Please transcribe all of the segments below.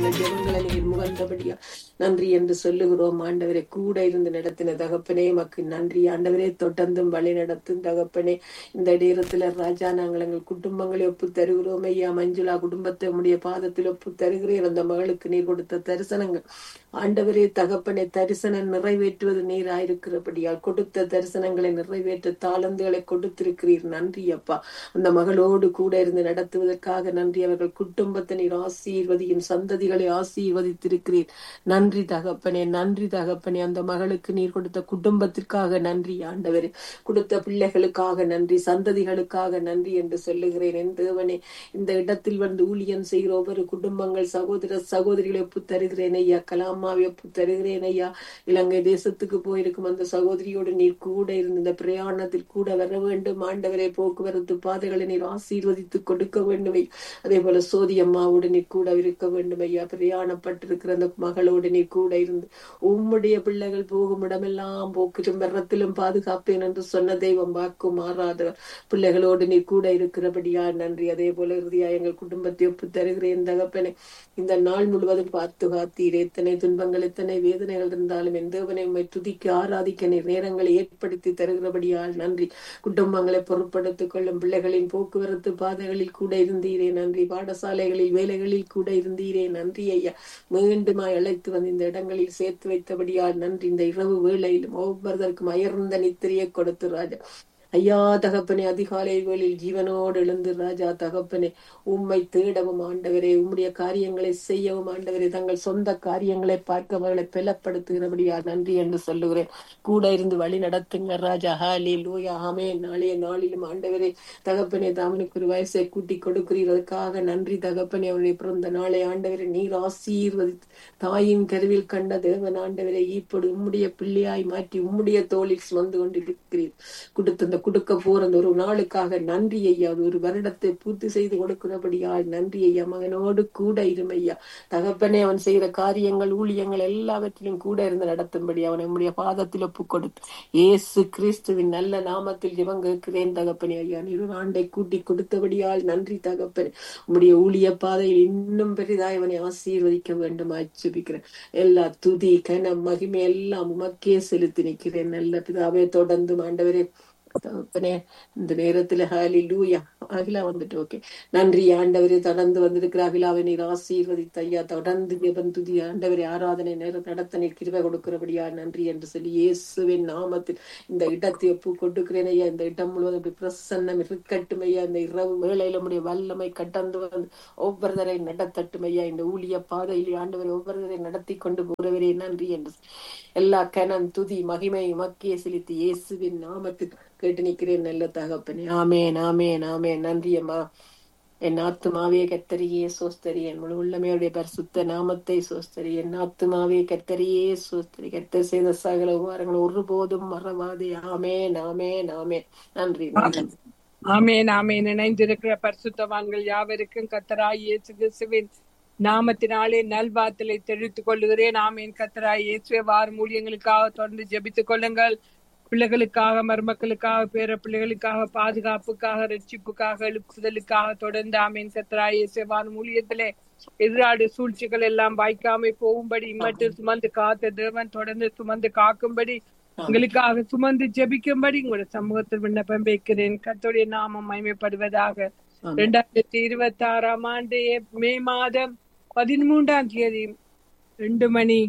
எங்கள் ஜெபங்களை நீர் முகந்தபடியா நன்றி என்று சொல்லுகிறோம் ஆண்டவரை கூட இருந்து நடத்தின தகப்பனே மக்கு நன்றி ஆண்டவரே தொடர்ந்தும் வழி நடத்தும் தகப்பனே இந்த நேரத்துல ராஜா நாங்கள் எங்கள் குடும்பங்களை ஒப்பு தருகிறோம் ஐயா மஞ்சுளா குடும்பத்தை உடைய பாதத்தில் ஒப்பு தருகிறேன் அந்த மகளுக்கு நீர் கொடுத்த தரிசனங்கள் ஆண்டவரே தகப்பனை தரிசனம் நிறைவேற்றுவது நீராயிருக்கிறபடியால் கொடுத்த தரிசனங்களை நிறைவேற்ற தாளந்துகளை கொடுத்திருக்கிறீர் நன்றி அப்பா அந்த மகளோடு கூட இருந்து நடத்துவதற்காக நன்றி அவர்கள் குடும்பத்தை நீர் ஆசீர்வதியின் சந்ததிகளை ஆசீர்வதித்திருக்கிறீர் நன்றி தகப்பனே நன்றி தகப்பனே அந்த மகளுக்கு நீர் கொடுத்த குடும்பத்திற்காக நன்றி ஆண்டவரே கொடுத்த பிள்ளைகளுக்காக நன்றி சந்ததிகளுக்காக நன்றி என்று சொல்லுகிறேன் என் தேவனே இந்த இடத்தில் வந்து ஊழியம் செய்கிற ஒவ்வொரு குடும்பங்கள் சகோதர சகோதரிகளை ஒப்பு தருகிறேன் ஐயா கலாமாவை ஒப்பு தருகிறேன் ஐயா இலங்கை தேசத்துக்கு போயிருக்கும் அந்த சகோதரியோடு நீர் கூட இருந்து இந்த பிரயாணத்தில் கூட வர வேண்டும் ஆண்டவரே போக்குவரத்து பாதைகளை நீர் ஆசீர்வதித்து கொடுக்க வேண்டும் ஐயா. அதே போல சோதி அம்மாவோடு நீர் கூட இருக்க வேண்டும் ஐயா பிரயாணப்பட்டிருக்கிற அந்த மகளோடு நீர் கூட இருந்து உம்முடைய பிள்ளைகள் போகும் இடமெல்லாம் போக்கிலும் வெள்ளத்திலும் பாதுகாப்பேன் என்று சொன்ன தெய்வம் வாக்கு மாறாதவர் பிள்ளைகளோடு நீ கூட இருக்கிறபடியா நன்றி அதே போல இறுதியா எங்கள் குடும்பத்தை ஒப்பு தருகிறேன் தகப்பனே இந்த நாள் முழுவதும் பார்த்து காத்தீர் எத்தனை துன்பங்கள் எத்தனை வேதனைகள் இருந்தாலும் என் தேவனை உம்மை துதிக்க ஆராதிக்க நீர் நேரங்களை ஏற்படுத்தி தருகிறபடியால் நன்றி குடும்பங்களை பொருட்படுத்திக் கொள்ளும் பிள்ளைகளின் போக்குவரத்து பாதைகளில் கூட இருந்தீரே நன்றி பாடசாலைகளில் வேலைகளில் கூட இருந்தீரே நன்றி ஐயா மீண்டுமாய் அழைத்து வந்து இந்த இடங்களில் சேர்த்து வைத்தபடியால் நன்றி இந்த இரவு வேளையிலும் ஒவ்வொருவருக்கும் அயர்ந்த நித்திரையை கொடுத்து ராஜா ஐயா தகப்பனே அதிகாலை வேளையில் ஜீவனோடு எழுந்து ராஜா தகப்பனே உம்மை தேடவும் ஆண்டவரே உம்முடைய காரியங்களை செய்யவும் ஆண்டவரே தங்கள் சொந்த காரியங்களை பார்க்க அவர்களை பெலப்படுத்துகிறபடியா நன்றி என்று சொல்லுகிறேன் கூட இருந்து வழி நடத்துங்க ராஜா ஹாலி லூயா ஆமே நாளைய நாளிலும் ஆண்டவரே தகப்பனே தாமனுக்கு ஒரு வயசை கூட்டி கொடுக்கிறீர் அதுக்காக நன்றி தகப்பனே அவருடைய பிறந்த நாளை ஆண்டவரை நீர் ஆசீர்வதித்து தாயின் கருவில் கண்ட தேவன் ஆண்டவரை ஈப்படு உம்முடைய பிள்ளையாய் மாற்றி உம்முடைய தோளில் சுமந்து கொண்டிருக்கிறீர் கொடுத்த அந்த கொடுக்க போற அந்த ஒரு நாளுக்காக நன்றி ஐயா அது ஒரு வருடத்தை பூர்த்தி செய்து கொடுக்கிறபடியால் நன்றி ஐயா மகனோடு கூட இருமையா தகப்பனே அவன் செய்கிற காரியங்கள் ஊழியங்கள் எல்லாவற்றிலும் கூட இருந்து நடத்தும்படி அவன் நம்முடைய பாதத்தில் ஒப்பு கொடுத்து இயேசு கிறிஸ்துவின் நல்ல நாமத்தில் ஜெபம் கேட்கிறேன் தகப்பனே ஐயா நீர் ஒரு ஆண்டை கூட்டி கொடுத்தபடியால் நன்றி தகப்பனே உம்முடைய ஊழிய பாதையில் இன்னும் பெரிதாய் அவனை ஆசீர்வதிக்க வேண்டும் ஆட்சேபிக்கிறேன் எல்லா துதி கனம் மகிமை எல்லாம் உமக்கே செலுத்தி நிற்கிறேன் நல்ல பிதாவே தொடர்ந்து ஆண்டவரே தகப்பனே இந்த நேரத்துல ஹாலி லூயா அகிலா வந்துட்டு ஓகே நன்றி ஆண்டவரே தொடர்ந்து வந்திருக்கிற அகிலாவை நீர் ஆசீர்வதித்த ஐயா தொடர்ந்து ஜெபம் துதி ஆண்டவரே ஆராதனை நேரம் நடத்த நீர் கிருபை கொடுக்கிறபடியா நன்றி என்று சொல்லி இயேசுவின் நாமத்தில் இந்த இடத்தை ஒப்பு கொடுக்கிறேன் ஐயா இந்த இடம் முழுவதும் இப்படி பிரசன்னம் இருக்கட்டும் ஐயா இந்த இரவு வேளையில உடைய வல்லமை கட்டந்து வந்து ஒவ்வொருவரை நடத்தட்டும் ஐயா இந்த ஊழிய பாதையில் ஆண்டவரை ஒவ்வொருவரை நடத்தி கொண்டு போறவரே நன்றி என்று எல்லா கனம் துதி மகிமை மக்கிய செலுத்தி இயேசுவின் நாமத்தில் கேட்டு நிற்கிறேன் நல்ல தகப்பனே ஆமேன் ஆமேன் ஆமேன் நன்றி அம்மா என் ஆத்துமாவே கத்தரியே சோஸ்தரி என் முழு உள்ளமையுடைய பரிசுத்த நாமத்தை சோஸ்தரி என் ஆத்துமாவே கத்தரியே சோஸ்தரி கத்தர் செய்த சகல உபகாரங்கள் ஒருபோதும் மறவாதே ஆமேன் ஆமேன் ஆமேன் நன்றி நன்றி ஆமேன் ஆமேன் இணைந்திருக்கிற பரிசுத்தவான்கள் யாவருக்கும் கத்தராய் இயேசு கிறிஸ்துவின் நாமத்தினாலே நல்வாத்தலை தெரிவித்துக் கொள்ளுகிறேன் ஆமேன் கத்தராய் இயேசுவே வாரம் ஊழியங்களுக்காக தொடர்ந்து ஜெபித்துக் கொள்ளுங்கள் பிள்ளைகளுக்காக மருமக்களுக்காக பேர பிள்ளைகளுக்காக பாதுகாப்புக்காக ரட்சிப்புக்காக எழுப்புதலுக்காக தொடர்ந்து ஆமேன் கத்தராய் இயேசுவே வாரம் ஊழியத்திலே எதிராடு சூழ்ச்சிகள் எல்லாம் வாய்க்காமை போகும்படி இம்மட்டு சுமந்து காத்த தேவன் தொடர்ந்து சுமந்து காக்கும்படி உங்களுக்காக சுமந்து ஜெபிக்கும்படி உங்களோட சமூகத்தில் விண்ணப்பம் வைக்கிறேன் கத்தோடைய நாமம் மகிமைப்படுவதாக இரண்டாயிரத்தி இருபத்தி ஆறாம் ஆண்டு ஏப்- மே மாதம் பதிமூன்றாம் தேதி ரெண்டு மணி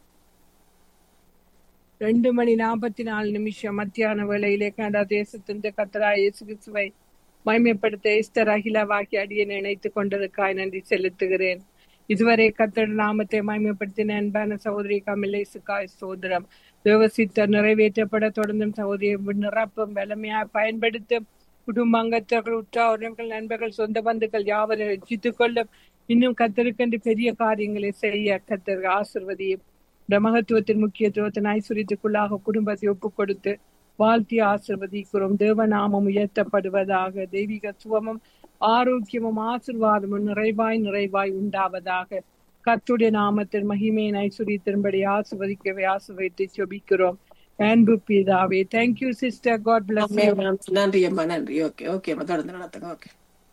ரெண்டு மணி நாற்பத்தி நாலு நிமிஷம் மத்தியான வேளையிலே கனடா தேசத்தின் கத்தரா இயேசு கிறிஸ்துவை மகிமைப்படுத்த எஸ்தர் அகிலா வாக்கி அடியை நினைத்துக் கொண்டதுக்காய் நன்றி செலுத்துகிறேன் இதுவரை கத்தர் நாமத்தை மகிமைப்படுத்தின அன்பான சகோதரி கமலேசுக்காய் சோதரம் தேவசித்தர் நிறைவேற்றப்பட தொடர்ந்தும் சகோதரி நிரப்பும் வலிமையாய் பயன்படுத்தும் குடும்பங்கத்தர்கள் உற்றார்கள் நண்பர்கள் சொந்த பந்துக்கள் யாவரும் ரட்சித்துக் கொள்ளும் இன்னும் கத்தருக்கென்று பெரிய காரியங்களை செய்ய கத்தர் ஆசிர்வதியும் இந்த மகத்துவத்தின் முக்கியத்துவத்தின் ஐஸ்வர்யத்துக்குள்ளாக குடும்பத்தை ஒப்புக் கொடுத்து வாழ்த்தி ஆசிர்வதிக்கிறோம் தேவநாமம் உயர்த்தப்படுவதாக தெய்வீக சுவமும் ஆரோக்கியமும் ஆசிர்வாதமும் நிறைவாய் நிறைவாய் உண்டாவதாக கத்துடைய நாமத்தின் மகிமையின் ஐஸ்வர்யத்தின்படி ஆசிர்வதிக்கவே ஆசிர்வதித்து ஜெபிக்கிறோம் அன்பு பிதாவே thank you sister God bless you நன்றி அம்மா நன்றி ஓகே ஓகே அம்மா தொடர்ந்து நடத்துங்க ஓகே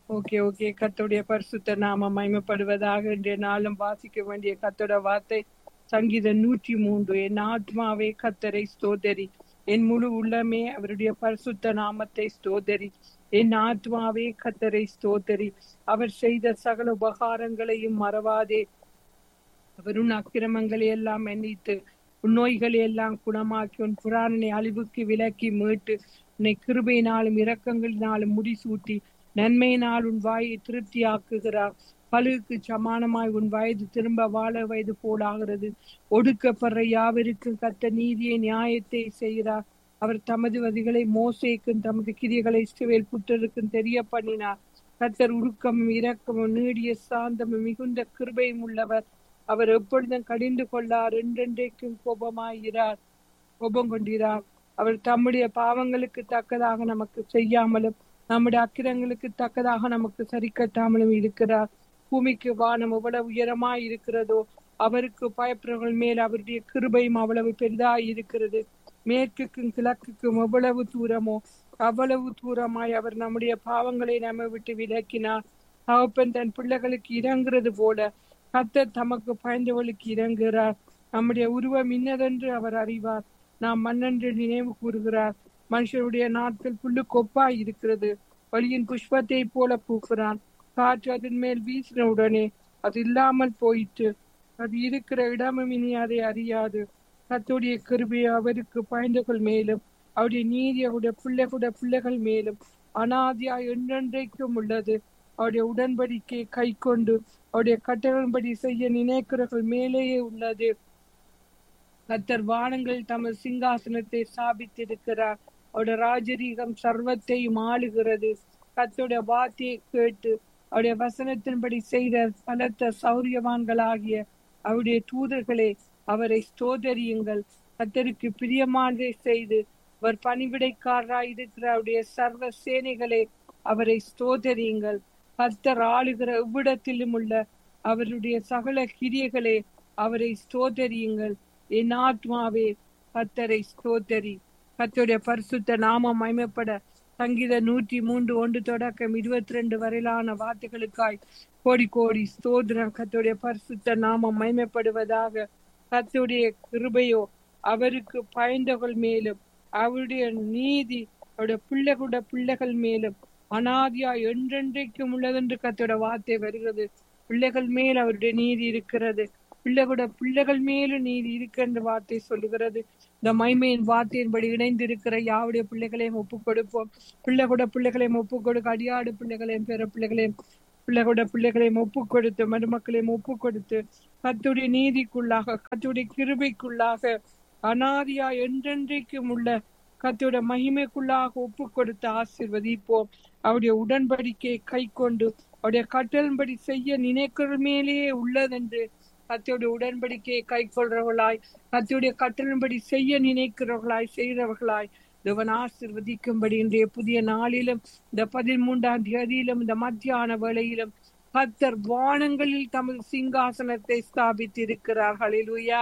ஓகே ஓகே கத்தோடைய பரிசுத்த நாம மகிமைப்படுவதாக இன்றைய நாளும் வாசிக்க வேண்டிய கத்தோட வார்த்தை சங்கீதம் நூற்றி மூன்று என் ஆத்மாவே கத்தரை ஸ்தோதரி என் முழு உள்ளமே அவருடைய பரிசுத்த நாமத்தை ஸ்தோதரி என் ஆத்மாவே கத்தரை ஸ்தோதரி அவர் செய்த சகல உபகாரங்களையும் மறவாதே அவர் உன் அக்கிரமங்களை எல்லாம் எண்ணித்து உன் நோய்களை எல்லாம் குணமாக்கி உன் புராணனை அழிவுக்கு விலக்கி மீட்டு உன்னை கிருபையினாலும் இரக்கங்களினாலும் முடிசூட்டி நன்மையினால் உன் வாயை திருப்தியாக்குகிறார் பழுவுக்கு சமானமாய் உன் வயது திரும்ப வாழ வயது போலாகிறது ஒடுக்கப்படுற யாவருக்கும் கத்த நீதியை நியாயத்தை செய்கிறார் அவர் தமது வதிகளை மோசேக்கும் தமது கிரியைகளை இஸ்ரவேல் புத்தருக்கும் தெரிய பண்ணினார் கத்தர் உருக்கமும் இரக்கமும் நீடிய சாந்தமும் மிகுந்த கிருபையும் உள்ளவர் அவர் எப்பொழுதும் கடிந்து கொள்ளார் என்றென்றைக்கும் கோபமாயிரார் கோபம் கொண்டிரார் அவர் தம்முடைய பாவங்களுக்கு தக்கதாக நமக்கு செய்யாமலும் நம்முடைய அக்கிரங்களுக்கு தக்கதாக நமக்கு சரி கட்டாமலும் இருக்கிறார் பூமிக்கு வானம் எவ்வளவு உயரமாய் இருக்கிறதோ அவருக்கு பயப்படுறவர்கள் மேல் அவருடைய கிருபையும் அவ்வளவு பெரிதாய் இருக்கிறது மேற்குக்கும் கிழக்குக்கும் எவ்வளவு தூரமோ அவ்வளவு தூரமாய் அவர் நம்முடைய பாவங்களை நம்ம விட்டு விலக்கினார் தகப்பன் தன் பிள்ளைகளுக்கு இறங்குறது போல கத்தர் தமக்கு பயந்தவளுக்கு இறங்குகிறார் நம்முடைய உருவம் இன்னதென்று அவர் அறிவார் நாம் மண்ணென்று நினைவு கூறுகிறார் மனுஷருடைய நாட்கள் புல்லு கொப்பாய் இருக்கிறது வழியின் புஷ்பத்தை போல பூக்கிறான் காற்று அதன் மேல் வீசின உடனே அது இல்லாமல் போயிற்று அது இருக்கிற இடமும் இனி அதை அறியாது கத்துடைய கிருபையை அவருக்கு பயந்தகள் மேலும் அவருடைய நீதி அவருடைய பிள்ளைகளுடைய பிள்ளைகள் மேலும் அனாதியா என்றென்றைக்கும் உள்ளது அவருடைய உடன்படிக்கை கை கொண்டு அவருடைய கட்டளின்படி செய்ய நினைக்கிறவர்கள் மேலேயே உள்ளது கத்தர் வானங்கள் தமது சிங்காசனத்தை ஸ்தாபித்திருக்கிறார் அவருடைய ராஜரீகம் சர்வத்தையும் ஆளுகிறது கத்தோட வார்த்தையை கேட்டு அவருடைய வசனத்தின்படி செய்த பலத்த சௌரியவான்களாகிய அவருடைய தூதர்களே அவரை ஸ்தோதரியுங்கள் கத்தருக்கு பிரியமானதை செய்து அவர் பணிவிடைக்காரராய் இருக்கிற அவருடைய சர்வ சேனைகளே அவரை ஸ்தோதரியுங்கள் கத்தர் ஆளுகிற இவ்விடத்திலும் உள்ள அவருடைய சகல கிரியைகளே அவரை ஸ்தோதரியுங்கள் என் ஆத்மாவே கத்தரை ஸ்தோத்தரி கத்தருடைய பரிசுத்த நாமம் மயமப்பட சங்கீத நூற்றி மூன்று ஒன்று தொடக்கம் இருபத்தி ரெண்டு வரையிலான வார்த்தைகளுக்காய் கோடி கோடி ஸ்தோத்திரம் கத்தருடைய பரிசுத்த நாமம் மயமப்படுவதாக கத்தருடைய கிருபையோ அவருக்கு பயந்தவர்கள் மேலும் அவருடைய நீதி அவருடைய பிள்ளைகளுடைய பிள்ளைகள் மேலும் அனாதியா என்றென்றைக்கும் உள்ளதென்று கத்தோட வார்த்தை வருகிறது பிள்ளைகள் மேல் அவருடைய நீதி இருக்கிறது பிள்ளைகளோட பிள்ளைகள் மேலும் நீதி இருக்கின்ற வார்த்தை சொல்லுகிறது இந்த மைமையின் வார்த்தையின்படி இணைந்திருக்கிற யாவுடைய பிள்ளைகளையும் ஒப்புக் கொடுப்போம் பிள்ளைகளோட பிள்ளைகளையும் ஒப்புக் கொடுக்க அடியாடு பிள்ளைகளையும் பிற பிள்ளைகளையும் பிள்ளைகளோட பிள்ளைகளையும் ஒப்புக் கொடுத்து மருமக்களையும் ஒப்புக் கொடுத்து கத்துடைய நீதிக்குள்ளாக கத்துடைய கிருபைக்குள்ளாக அனாதியா என்றென்றைக்கும் உள்ள கத்தோட மகிமைக்குள்ளாக ஒப்பு கொடுத்து ஆசிர்வதிப்போம் அவருடைய உடன்படிக்கையை கை கொண்டு அவருடைய கட்டளின்படி செய்ய நினைக்கிற மேலேயே உள்ளதென்று கத்தோடைய உடன்படிக்கையை கை கொள்றவர்களாய் கத்தோடைய கட்டளின்படி செய்ய நினைக்கிறவர்களாய் செய்கிறவர்களாய் தேவன் ஆசிர்வதிக்கும்படி இன்றைய புதிய நாளிலும் இந்த பதிமூன்றாம் தேதியிலும் இந்த மத்தியான வேளையிலும் கத்தர் வானங்களில் தமது சிங்காசனத்தை ஸ்தாபித்திருக்கிறார் ஹalleluya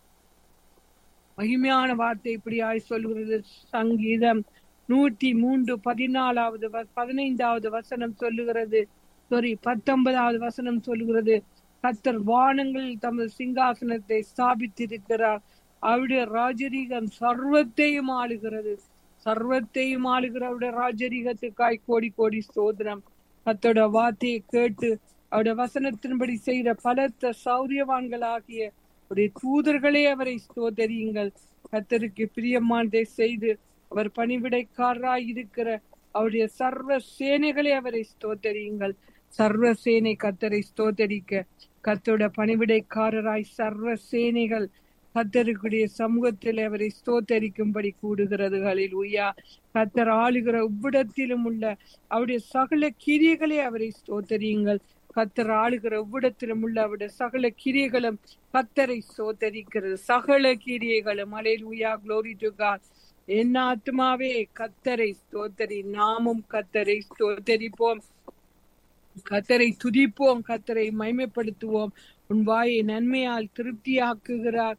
மகிமையான வார்த்தை இப்படியாய் சொல்கிறது சங்கீதம் நூற்றி மூன்று பதினாலாவது பதினைந்தாவது வசனம் சொல்லுகிறது சாரி பத்தொன்பதாவது வசனம் சொல்லுகிறது கத்தர் வானங்களில் தமது சிங்காசனத்தை ஸ்தாபித்திருக்கிறார் அவருடைய ராஜரீகம் சர்வத்தையும் ஆளுகிறது சர்வத்தையும் ஆளுகிற அவருடைய ராஜரீகத்துக்காய் கோடி கோடி சோதனம் கத்தோட வார்த்தையை கேட்டு அவருடைய வசனத்தின்படி செய்த பலத்த சௌரியவான்களாகிய அவருடைய தூதர்களே அவரை ஸ்தோதரியுங்கள் கத்தருக்கு பிரியமானதை செய்து அவர் பணிவிடைக்காரராய் இருக்கிற அவருடைய சர்வ சேனைகளே அவரை ஸ்தோத்தரியுங்கள் சர்வ சேனை கத்தரை ஸ்தோத்தரிக்க கத்தோட பணிவிடைக்காரராய் சர்வ சேனைகள் கத்தருக்குடைய சமூகத்தில் அவரை ஸ்தோத்தரிக்கும்படி கூடுகிறது உயா கத்தர் ஆளுகிற இவ்விடத்திலும் உள்ள அவருடைய சகல கிரியைகளே அவரை ஸ்தோத்தரியுங்கள் கத்தர் ஆளுகிற இவ்விடத்திலும் உள்ள அவருடைய சகல கிரியைகளும் கத்தரை சோதரிக்கிறது சகல கிரியைகளும் அலையிலுயா குளோரி டு காட் என் ஆத்மாவே கத்தரை ஸ்தோத்தரி நாமும் கத்தரை ஸ்தோத்தரிப்போம் கத்தரை துதிப்போம் கத்தரை மைமைப்படுத்துவோம் உன் வாயை நன்மையால் திருப்தியாக்குகிறார்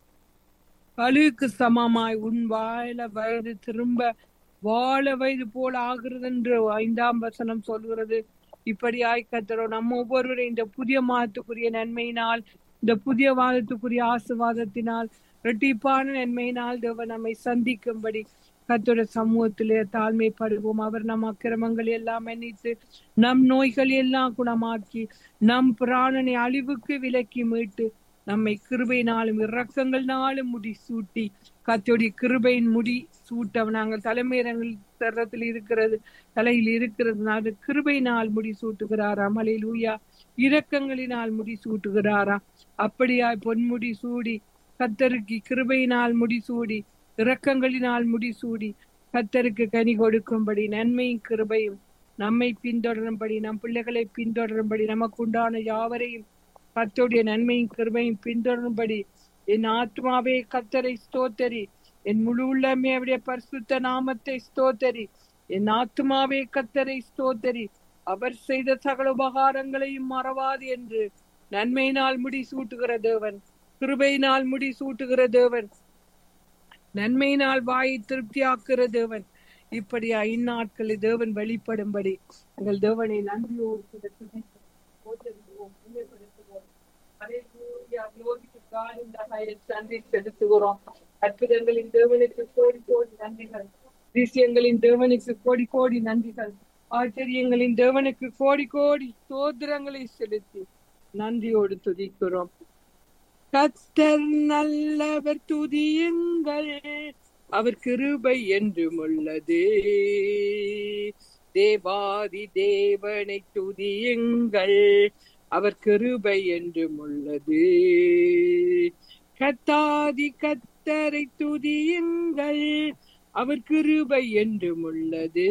பழுக்கு சமமாய் உன் வாயில வயது திரும்ப வாழ வயது போல ஆகிறது என்று ஐந்தாம் வசனம் சொல்கிறது இப்படியாய் கத்தரோ நம்ம ஒவ்வொருவரையும் இந்த புதிய மாதத்துக்குரிய நன்மையினால் இந்த புதிய வாதத்துக்குரிய ஆசிர்வாதத்தினால் இரட்டிப்பான நன்மையினால் தேவன் நம்மை சந்திக்கும்படி கத்தோட சமூகத்திலே தாழ்மைப்படுவோம் அவர் நம் அக்கிரமங்கள் எல்லாம் மன்னித்து நம் நோய்கள் எல்லாம் குணமாக்கி நம் பிராணனை அழிவுக்கு விலக்கி மீட்டு நம்மை கிருபையினாலும் இரக்கங்கள்னாலும் முடி சூட்டி கத்தோடைய கிருபையின் முடி சூட்ட நாங்கள் தலைமையரங்கள் தரத்தில் இருக்கிறது தலையில் இருக்கிறது கிருபையினால் முடி சூட்டுகிறாராம் அலையிலூயா இரக்கங்களினால் முடி சூட்டுகிறாரா அப்படியாய் பொன்முடி சூடி கத்தருக்கு கிருபையினால் முடி சூடி இரக்கங்களினால் முடி சூடி கத்தருக்கு கனி கொடுக்கும்படி நன்மையும் கிருபையும் நம்மை பின்தொடரும்படி நம் பிள்ளைகளை பின்தொடரும்படி நமக்கு உண்டான யாவரையும் கத்தோடைய நன்மையும் கிருபையும் பின்தொடரும்படி என் ஆத்மாவே கத்தரை ஸ்தோத்தரி என் முழு உள்ளமே அவருடைய பரிசுத்த நாமத்தை ஸ்தோத்தரி என் ஆத்மாவே கத்தரை ஸ்தோத்தரி அவர் செய்த சகல உபகாரங்களையும் மறவாது என்று நன்மையினால் முடி சூட்டுகிற தேவன் கிருபையினால் முடி சூட்டுகிற தேவன் நன்மையினால் வாயை திருப்தியாக்குற தேவன் இப்படியா இந்நாட்களில் தேவன் வெளிப்படும்படி எங்கள் தேவனை நன்றியோடு நன்றி செலுத்துகிறோம் அற்புதங்களின் தேவனுக்கு கோடி கோடி நன்றிகள் அதிசயங்களின் தேவனுக்கு கோடி கோடி நன்றிகள் ஆச்சரியங்களின் தேவனுக்கு கோடி கோடி சோதரங்களை செலுத்தி நன்றியோடு துதிக்கிறோம் கத்தர் நல்லவர் துதியுங்கள் அவர் கிருபை என்றும் உள்ளது தேவாதி தேவனை துதியுங்கள் அவர் கிருபை என்றும் உள்ளது கத்தாதி கத்தரை துதியுங்கள் அவர் கிருபை என்றும் உள்ளது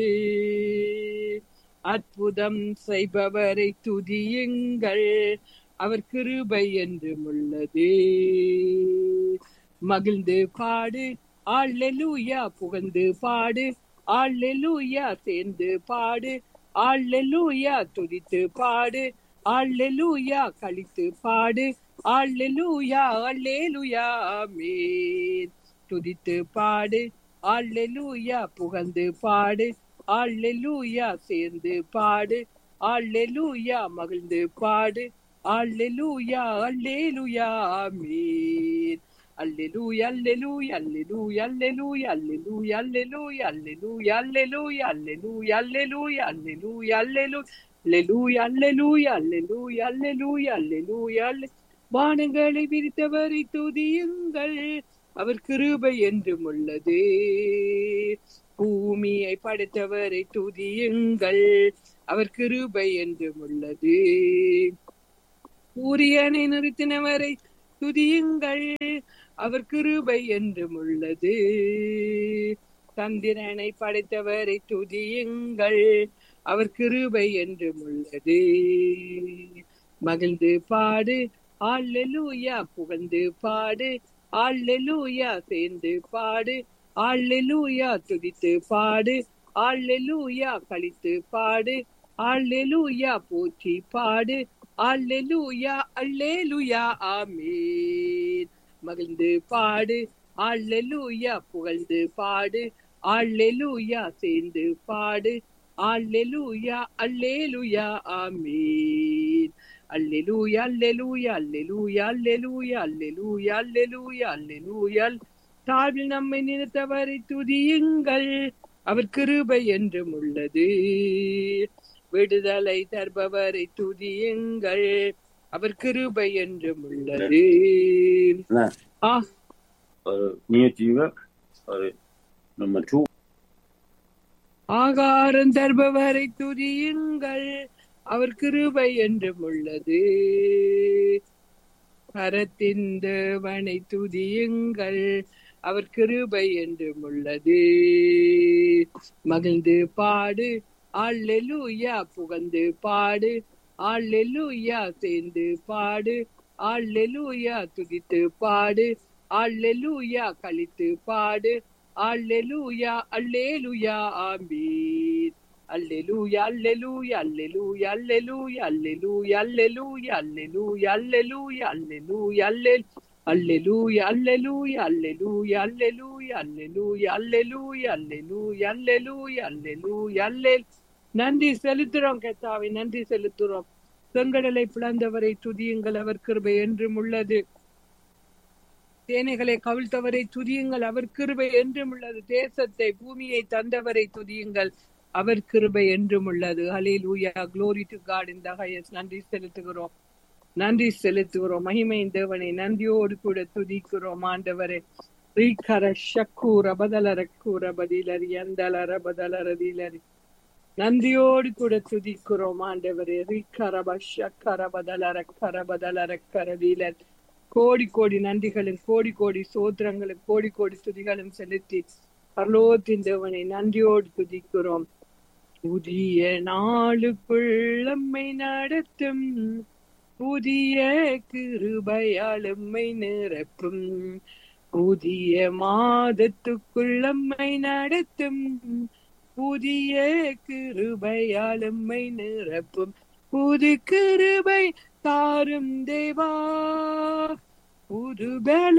அற்புதம் செய்பவரை துதியுங்கள் அவர் கிருபை என்றும் உள்ளது மகிழ்ந்து பாடு ஆள்ளெலூயா புகழ்ந்து பாடு ஆள்ளெலூயா சேர்ந்து பாடு ஆள்ளெலூயா துதித்து பாடு ஆள்ளெலூயா கழித்து பாடு ஆள்ளெலூயா அல்லேலுயா ஆமென் துதித்து பாடு ஆள்ளெலூயா புகழ்ந்து பாடு ஆள்ளெலூயா சேர்ந்து பாடு ஆள்ளெலூயா மகிழ்ந்து பாடு அல்லேலூயா அல்லேலூயா ஆமென் அல்லேலூயா அல்லேலூயா அல்லேலூயா அல்லேலூயா அல்லேலூயா அல்லேலூயா அல்லேலூயா அல்லேலூயா அல்லேலூயா அல்லேலூயா அல்லேலூயா அல்லேலூயா அல்லேலூயா அல்லேலூயா அல்லேலூயா அல்லேலூயா அல்லேலூயா வானங்களை விரித்தவரை துதியுங்கள் அவர் கிருபை என்றும் உள்ளது பூமியை படைத்தவரை துதியுங்கள் அவர் கிருபை என்றும் உள்ளது சூரியனை நிறுத்தினவரை துதியுங்கள் அவர் கிருபை என்றும் உள்ளது சந்திரனை படைத்தவரை துதியுங்கள் அவர் கிருபை என்றும் உள்ளது மகிழ்ந்து பாடு ஆள்ளெலூயா புகழ்ந்து பாடு ஆள்ளெலூயா சேர்ந்து பாடு ஆள்ளெலூயா துதித்து பாடு ஆள்ளெலூயா கழித்து பாடு ஆள்ளெலூயா போற்றி பாடு அல்லேலூயா அல்லேலூயா ஆமீன் மகிழ்ந்து பாடு அல்லேலூயா புகழ்ந்து பாடு அல்லேலூயா சேர்ந்து பாடு அல்லேலூயா அல்லேலூயா ஆமீன் அல்லேலூயா அல்லேலூயா அல்லேலூயா அல்லேலூயா அல்லேலூயா அல்லேலூயா அல்லேலூயா தாழ்வில் நம்மை நினைத்தவரை துதியுங்கள் அவர் கிருபை என்றும் உள்ளது விடுதலை தருபவரை துதியுங்கள் அவர் கிருபை என்றும் உள்ளது ஆ ஒரு நியஜீவ ஒரு நம்பர் டூ ஆகாரம் தருபவரை துதியுங்கள் அவர் கிருபை என்றும் உள்ளது கரத்தின் தேவனை துதியுங்கள் அவர் கிருபை என்றும் உள்ளது மகிழ்ந்து பாடு ஆள்ளெலூயா புகழ்ந்து பாடு ஆள்ளெலூயா சேர்ந்து பாடு ஆள்ளெலூயா துதித்து பாடு ஆள்ளெலூயா கழித்து பாடு ஆள்ளெலூயா அல்லேலுயா ஆம்பீர் அல்லேலூயா அல்லேலூயா அல்லேலூயா அல்லேலூயா அல்லேலூயா அல்லேலூயா அல்லேலூயா அல்லேலூயா அல்லேலூயா அல்லேலூயா அல்லேலூயா அல்லேலூயா அல்லேலூயா அல்லேலூயா அல்லேலூயா அல்லேலூயா அல்லேலூயா அல்லேலூயா அல்லேலூயா அல்லே நன்றி செலுத்துறோம் கத்தாவை நன்றி செலுத்துறோம் செங்கடலை பிளந்தவரை துதியுங்கள் அவர் கிருபை என்றும் உள்ளது சேனைகளை கவிழ்த்தவரை துதியுங்கள் அவர் கிருபை என்றும் உள்ளது தேசத்தை பூமியை தந்தவரை துதியுங்கள் அவர் கிருபை என்றும் உள்ளது ஹalleluya glory to god in the highest நன்றி செலுத்துகிறோம் நன்றி செலுத்துகிறோம் மகிமையின் தேவனை நன்றியோடு கூட துதிக்கிறோம் ஆண்டவரே ரீகர ஷக்கூர பதலர கூற பதிலரி அந்தலர பதலரதிலரி நன்றியோடு கூட துதிக்கிறோம் ஆண்டவரே ரீகரப ஷக்கர பதலர கர பதலர கரதிலர் கோடி கோடி நன்றிகளும் கோடி கோடி சோத்திரங்களும் கோடி கோடி துதிகளும் செலுத்தி பரலோகத்தின் தேவனை நன்றியோடு துதிக்கிறோம் புதிய நாளுக்குள் நம்மை நடத்தும் புதிய கிருபையால் எம்மை நிரப்பும் புதிய மாதத்துக்குள் நம்மை நடத்தும் புதிய கிருபையால் எம்மை நிரப்பும் புது கிருபை தாரும் தேவா புது பல